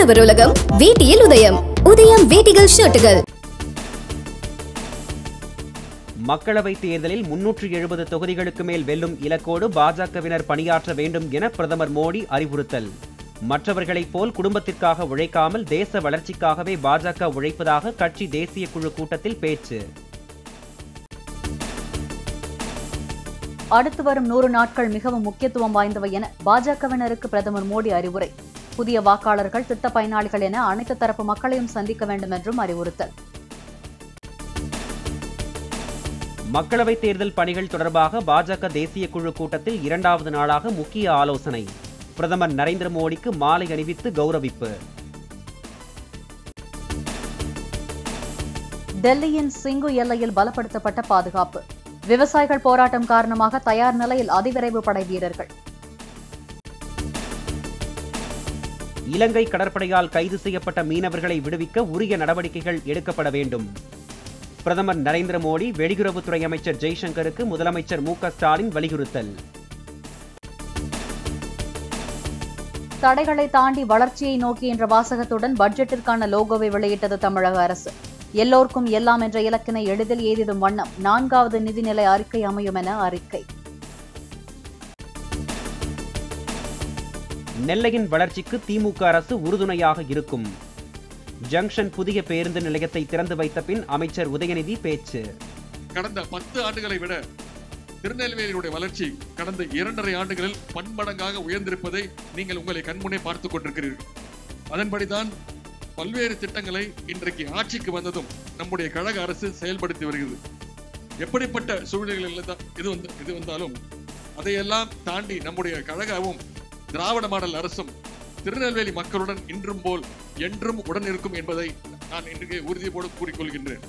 மீனவர் உலகம் வேட்டியில் உதயம் உதயம் வேட்டிகள் ஷர்ட்டுகள் மக்களவைத் தேர்தலில் முன்னூற்று எழுபது தொகுதிகளுக்கு மேல் வெல்லும் இலக்கோடு பாஜகவினர் பணியாற்ற வேண்டும் என பிரதமர் மோடி அறிவுறுத்தல் மற்றவர்களைப் போல் குடும்பத்திற்காக உழைக்காமல் தேச வளர்ச்சிக்காகவே பாஜக உழைப்பதாக கட்சி தேசிய குழு கூட்டத்தில் பேச்சு அடுத்து வரும் நூறு நாட்கள் மிகவும் முக்கியத்துவம் வாய்ந்தவை என பாஜகவினருக்கு பிரதமர் மோடி அறிவுரை புதிய வாக்காளர்கள் திட்ட பயனாளிகள் என அனைத்து தரப்பு மக்களையும் சந்திக்க வேண்டும் என்றும் அறிவுறுத்தல் மக்களவைத் தேர்தல் பணிகள் தொடர்பாக பாஜக தேசிய குழு கூட்டத்தில் இரண்டாவது நாளாக முக்கிய ஆலோசனை பிரதமர் நரேந்திர மோடிக்கு மாலை அணிவித்து கௌரவிப்பு டெல்லியின் சிங்கு எல்லையில் பலப்படுத்தப்பட்ட பாதுகாப்பு விவசாயிகள் போராட்டம் காரணமாக தயார் நிலையில் அதிவிரைவு படை வீரர்கள் இலங்கை கடற்படையால் கைது செய்யப்பட்ட மீனவர்களை விடுவிக்க உரிய நடவடிக்கைகள் எடுக்கப்பட வேண்டும் பிரதமர் நரேந்திர மோடி வெளியுறவுத்துறை அமைச்சர் ஜெய்சங்கருக்கு முதலமைச்சர் மு க ஸ்டாலின் வலியுறுத்தல் தடைகளை தாண்டி வளர்ச்சியை நோக்கி என்ற வாசகத்துடன் பட்ஜெட்டிற்கான லோகோவை வெளியிட்டது தமிழக அரசு எல்லோருக்கும் எல்லாம் என்ற இலக்கினை எளிதில் ஏதிடும் வண்ணம் நான்காவது நிதிநிலை அறிக்கை அமையும் என அறிக்கை நெல்லையின் வளர்ச்சிக்கு திமுக அரசு உறுதுணையாக இருக்கும் ஜங்ஷன் புதிய பேருந்து நிலையத்தை திறந்து வைத்த பின் அமைச்சர் உதயநிதி பேச்சு கடந்த பத்து ஆண்டுகளை விட திருநெல்வேலியுடைய வளர்ச்சி கடந்த இரண்டரை ஆண்டுகளில் பன்மடங்காக உயர்ந்திருப்பதை நீங்கள் உங்களை கண்முன்னே பார்த்துக் கொண்டிருக்கிறீர்கள் அதன்படிதான் பல்வேறு திட்டங்களை இன்றைக்கு ஆட்சிக்கு வந்ததும் நம்முடைய கழக அரசு செயல்படுத்தி வருகிறது எப்படிப்பட்ட சூழ்நிலைகளில் தான் இது வந்து இது வந்தாலும் அதையெல்லாம் தாண்டி நம்முடைய கழகவும் திராவிட மாடல் அரசும் திருநெல்வேலி மக்களுடன் இன்றும் போல் என்றும் உடன் இருக்கும் என்பதை நான் இன்றைக்கு உறுதியோடு கூறிக்கொள்கின்றேன்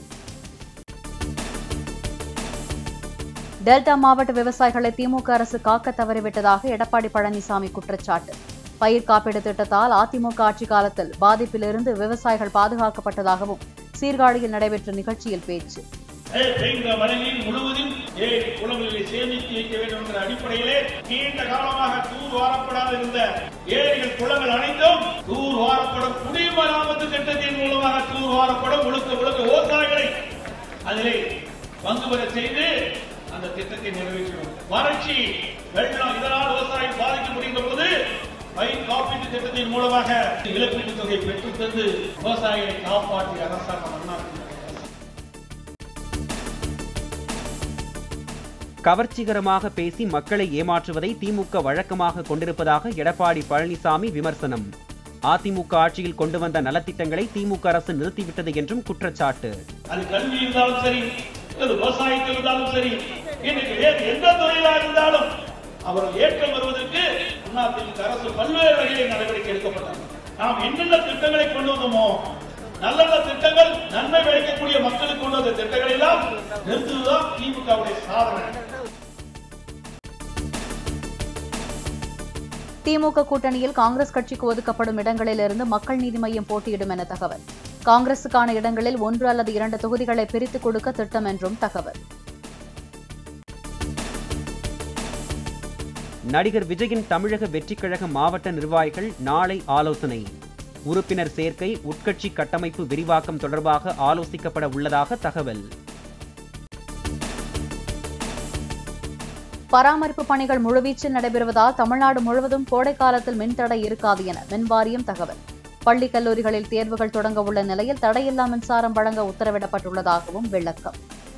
டெல்டா மாவட்ட விவசாயிகளை திமுக அரசு காக்க தவறிவிட்டதாக எடப்பாடி பழனிசாமி குற்றச்சாட்டு பயிர் காப்பீடு திட்டத்தால் அதிமுக ஆட்சி காலத்தில் பாதிப்பிலிருந்து விவசாயிகள் பாதுகாக்கப்பட்டதாகவும் சீர்காழியில் நடைபெற்ற நிகழ்ச்சியில் பேச்சு மழை பெய்த மழைநீர் முழுவதும் ஏரி குளங்களில் சேமித்து வைக்க வேண்டும் என்ற அடிப்படையிலே நீண்ட காலமாக தூர் வாரப்படாத இருந்த ஏரிகள் குளங்கள் அனைத்தும் தூர் வாரப்படும் குடிமராமத்து திட்டத்தின் மூலமாக தூர் வாரப்படும் முழுக்க முழுக்க விவசாயிகளை அதிலே பங்கு பெற செய்து அந்த திட்டத்தை நிறைவேற்றினோம் வறட்சி வெள்ளம் இதனால் விவசாயம் பாதிக்க முடிந்த போது பயிர் காப்பீட்டு திட்டத்தின் மூலமாக இழப்பீட்டுத் தொகை பெற்றுத் தந்து விவசாயிகளை காப்பாற்றிய அரசாங்கம் அண்ணா கவர்ச்சிகரமாக பேசி மக்களை ஏமாற்றுவதை திமுக வழக்கமாக கொண்டிருப்பதாக எடப்பாடி பழனிசாமி விமர்சனம் அதிமுக ஆட்சியில் கொண்டு வந்த நலத்திட்டங்களை திமுக அரசு நிறுத்திவிட்டது என்றும் குற்றச்சாட்டு அது கல்வி இருந்தாலும் சரி அது விவசாயத்தில் இருந்தாலும் சரி இன்னைக்கு வேறு எந்த துறையிலா இருந்தாலும் அவர்கள் ஏற்றம் வருவதற்கு அதிமுக அரசு பல்வேறு வகையில் நடவடிக்கை எடுக்கப்பட்டது நாம் என்னென்ன திட்டங்களை கொண்டு வந்தோமோ நல்ல நல்ல திட்டங்கள் நன்மை விளைக்கக்கூடிய மக்களுக்கு கொண்டு வந்த திட்டங்களை எல்லாம் நிறுத்துவதுதான் திமுகவுடைய சாதனை திமுக கூட்டணியில் காங்கிரஸ் கட்சிக்கு ஒதுக்கப்படும் இடங்களிலிருந்து மக்கள் நீதி மய்யம் போட்டியிடும் என தகவல் காங்கிரசுக்கான இடங்களில் ஒன்று அல்லது இரண்டு தொகுதிகளை பிரித்துக் கொடுக்க திட்டம் என்றும் தகவல் நடிகர் விஜயின் தமிழக வெற்றிக் கழக மாவட்ட நிர்வாகிகள் நாளை ஆலோசனை உறுப்பினர் சேர்க்கை உட்கட்சி கட்டமைப்பு விரிவாக்கம் தொடர்பாக ஆலோசிக்கப்பட உள்ளதாக தகவல் பராமரிப்பு பணிகள் முழுவீச்சில் நடைபெறுவதால் தமிழ்நாடு முழுவதும் கோடை காலத்தில் மின்தடை இருக்காது என மின்வாரியம் தகவல் பள்ளி கல்லூரிகளில் தேர்வுகள் தொடங்க உள்ள நிலையில் தடையில்லா மின்சாரம் வழங்க உத்தரவிடப்பட்டுள்ளதாகவும் விளக்கம்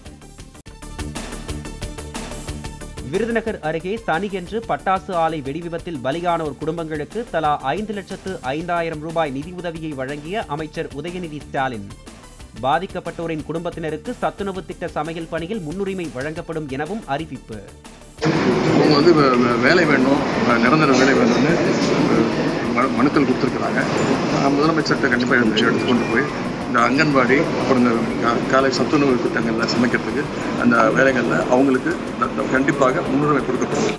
விருதுநகர் அருகே சனியன்று பட்டாசு ஆலை வெடிவிபத்தில் பலியானோர் குடும்பங்களுக்கு தலா ஐந்து லட்சத்து ஐந்தாயிரம் ரூபாய் நிதியுதவியை வழங்கிய அமைச்சர் உதயநிதி ஸ்டாலின் பாதிக்கப்பட்டோரின் குடும்பத்தினருக்கு சத்துணவு திட்ட சமையல் பணியில் முன்னுரிமை வழங்கப்படும் எனவும் அறிவிப்பு அவங்க வந்து வே- வே- வேலை வேணும் அஹ் நிரந்தர வேலை வேணும்னு அஹ், மனு- மனுக்கள் கொடுத்துருக்குறாங்க அஹ் முதலமைச்சர்கிட்ட கண்டிப்பாக எடுத்து எடுத்து கொண்டு போய் இந்த அங்கன்வாடி அப்புறம் இந்த கா- காலை சத்துணவு திட்டங்களில் சமைக்கிறதுக்கு அந்த வேலைகளில் அவங்களுக்கு த- த- கண்டிப்பாக முன்னுரிமை கொடுக்கப்படும்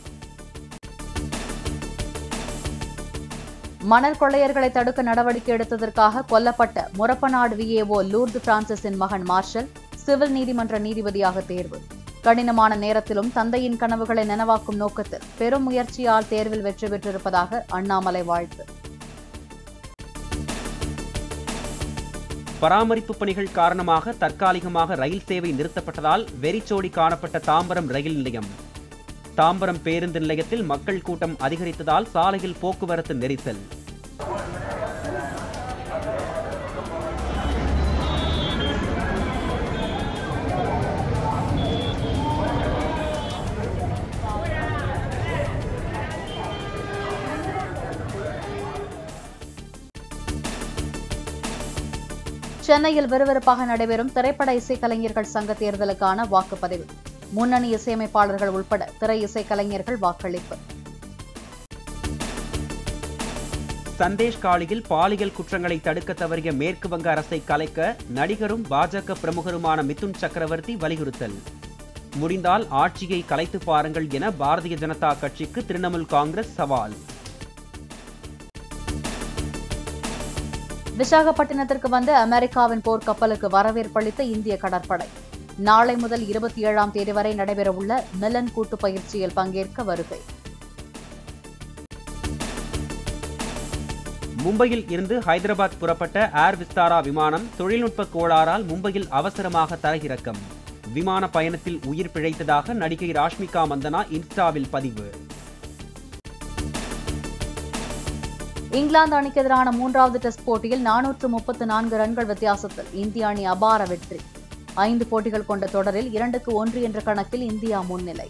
மணல் கொள்ளையர்களை தடுக்க நடவடிக்கை எடுத்ததற்காக கொல்லப்பட்ட முரப்பநாடு விஏஓ லூர்து பிரான்சிஸின் மகன் மார்ஷல் சிவில் நீதிமன்ற நீதிபதியாக தேர்வு கடினமான நேரத்திலும் தந்தையின் கனவுகளை நனவாக்கும் நோக்கத்தில் பெரும் முயற்சியால் தேர்வில் வெற்றி பெற்றிருப்பதாக அண்ணாமலை வாழ்த்து பராமரிப்பு பணிகள் காரணமாக தற்காலிகமாக ரயில் சேவை நிறுத்தப்பட்டதால் வெறிச்சோடி காணப்பட்ட தாம்பரம் ரயில் நிலையம் தாம்பரம் பேருந்து நிலையத்தில் மக்கள் கூட்டம் அதிகரித்ததால் சாலையில் போக்குவரத்து நெரிசல் சென்னையில் விறுவிறுப்பாக நடைபெறும் திரைப்பட இசைக்கலைஞர்கள் சங்க தேர்தலுக்கான வாக்குப்பதிவு முன்னணி இசையமைப்பாளர்கள் உட்பட திரை இசைக்கலைஞர்கள் வாக்களிப்பு சந்தேஷ் காளியில் பாலியல் குற்றங்களை தடுக்க தவறிய மேற்கு வங்க அரசை கலைக்க நடிகரும் பாஜக பிரமுகருமான மிதுன் சக்கரவர்த்தி வலியுறுத்தல் முடிந்தால் ஆட்சியை கலைத்து பாருங்கள் என பாரதிய ஜனதா கட்சிக்கு திரிணாமுல் காங்கிரஸ் சவால் விசாகப்பட்டினத்திற்கு வந்த அமெரிக்காவின் போர்க்கப்பலுக்கு வரவேற்பளித்த இந்திய கடற்படை நாளை முதல் இருபத்தி ஏழாம் தேதி வரை நடைபெறவுள்ள மிலன் கூட்டு பயிற்சியில் பங்கேற்க வருகை மும்பையில் இருந்து ஹைதராபாத் புறப்பட்ட ஏர் விஸ்தாரா விமானம் தொழில்நுட்ப கோளாறால் மும்பையில் அவசரமாக தரையிறக்கம் விமான பயணத்தில் உயிர் பிழைத்ததாக நடிகை ராஷ்மிகா மந்தனா இன்ஸ்டாவில் பதிவு இங்கிலாந்து அணிக்கு எதிரான மூன்றாவது டெஸ்ட் போட்டியில் நானூற்று முப்பத்து நான்கு ரன்கள் வித்தியாசத்தில் இந்திய அணி அபார வெற்றி ஐந்து போட்டிகள் கொண்ட தொடரில் இரண்டுக்கு ஒன்று என்ற கணக்கில் இந்தியா முன்னிலை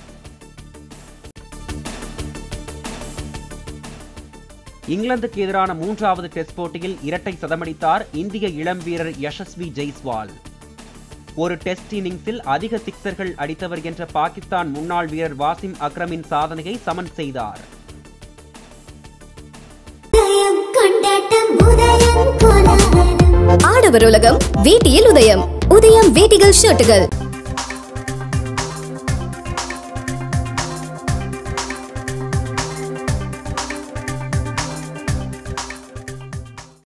இங்கிலாந்துக்கு எதிரான மூன்றாவது டெஸ்ட் போட்டியில் இரட்டை சதமடித்தார் இந்திய இளம் வீரர் யசஸ்வி ஜெய்ஸ்வால் ஒரு டெஸ்ட் இன்னிங்ஸில் அதிக சிக்சர்கள் அடித்தவர் என்ற பாகிஸ்தான் முன்னாள் வீரர் வாசிம் அக்ரமின் சாதனையை சமன் செய்தார் உதயம் கொண்டாட்டம் உதயம் கோலாகலம் ஆடவர் உலகம் வேட்டியில் உதயம் உதயம் வேட்டிகள் ஷர்ட்டுகள்